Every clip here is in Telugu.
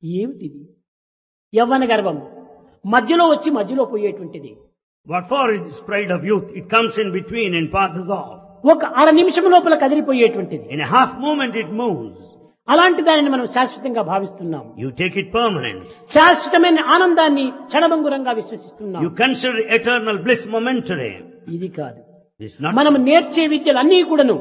ఏమిటిది యవ్వన గర్వం మధ్యలో వచ్చి మధ్యలో పోయేటువంటిది What for is this pride of youth? It comes in between and passes off. ఒక అర నిమిషం లోపల కదిలిపోయేటువంటిది In a half moment it moves. అలాంటి దానిని మనం శాశ్వతంగా భావిస్తున్నాం You take it permanent. శాశ్వతమైన ఆనందాన్ని క్షణభంగురంగా విశ్వసిస్తున్నాం You consider eternal bliss momentary. ఇది కాదు It's not మనం నేర్చే విద్యలన్నీ కూడాను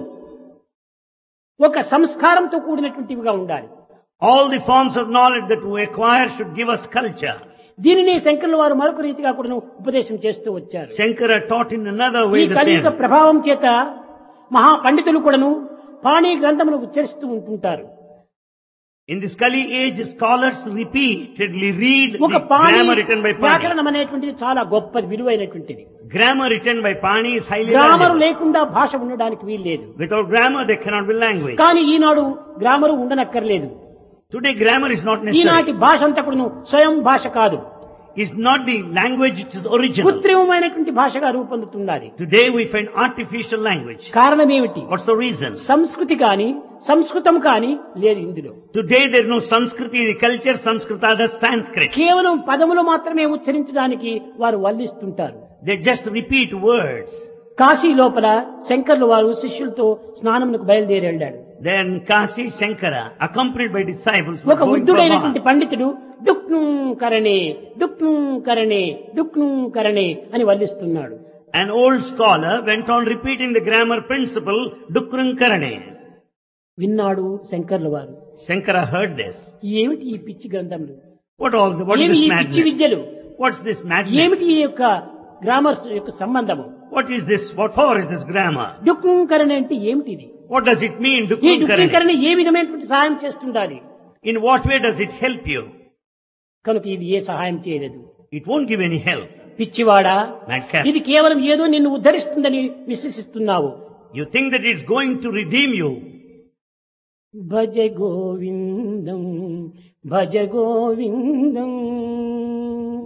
ఒక సంస్కారంతో కూడినటువంటివిగా ఉండాలి all the forms of knowledge that we acquire should give us culture. దీనిని శంకరుల వారు మరొక రీతిగా కూడాను ఉపదేశం చేస్తూ వచ్చారు Shankara taught in another way ఈ the కలియుగ same. ప్రభావం చేత మహా పండితులు కూడాను పాణి గ్రంథమును ఉచ్చరిస్తూ ఉంటుంటారు In this Kali age, scholars repeatedly read ఒక the pani grammar written by Pani. వ్యాకరణం అనేటువంటిది చాలా గొప్పది విలువైనటువంటిది Grammar written by Pani is highly grammar valuable. లేకుండా భాష ఉండడానికి వీల్లేదు Without grammar, there cannot be language. కానీ ఈనాడు గ్రామరు ఉండనక్కర్లేదు Today, grammar is not necessary. ఈనాటి భాష అంతా కూడాను స్వయం భాష కాదు It's not the language which is original. కృత్రిమమైనటువంటి భాషగా రూపొందుతున్నది Today, we find artificial language. కారణం ఏమిటి What's the reason? సంస్కృతి కాని సంస్కృతం కాని లేదు ఇందులో Today, there is no Sanskriti, the culture Sanskrita, the Sanskrit. కేవలం పదములు మాత్రమే ఉచ్చరించడానికి వారు వల్లిస్తుంటారు They just repeat words. Kashi లోపల శంకర్లు వారు శిష్యులతో స్నానమునకు బయలుదేరి వెళ్ళాడు Then Kasi Shankara, accompanied by disciples, was ఒక going for a వృద్ధుడైనటువంటి bath. పండితుడు డుక్ను కరణే డుక్ను కరణే డుక్ను కరణే అని వల్లిస్తున్నాడు An old scholar went on repeating the grammar principle, Dukrun Karane. విన్నాడు శంకర్లు వారు Shankara heard this. ఏమిటి ఈ పిచ్చి గ్రంథములు What all the, what is ఏమి this ఈ పిచ్చి madness? విద్యలు What's this madness? ఏమిటి ఈ యొక్క గ్రామర్స్ యొక్క సంబంధము What is this? What for is this grammar? డుక్నుకరణ అంటే ఏమిటిది What does it mean, ఈ Dukrun Karane? డుక్నీకరణ ఏ విధమైనటువంటి సహాయం చేస్తుండాలి In what way does it help you? కనుక ఇది ఏ సహాయం చేయలేదు It won't give any help. పిచ్చివాడా Madcap. ఇది కేవలం ఏదో నిన్ను ఉద్ధరిస్తుందని విశ్వసిస్తున్నావు You think that it's going to redeem you. భజ గోవిందం భజ గోవిందం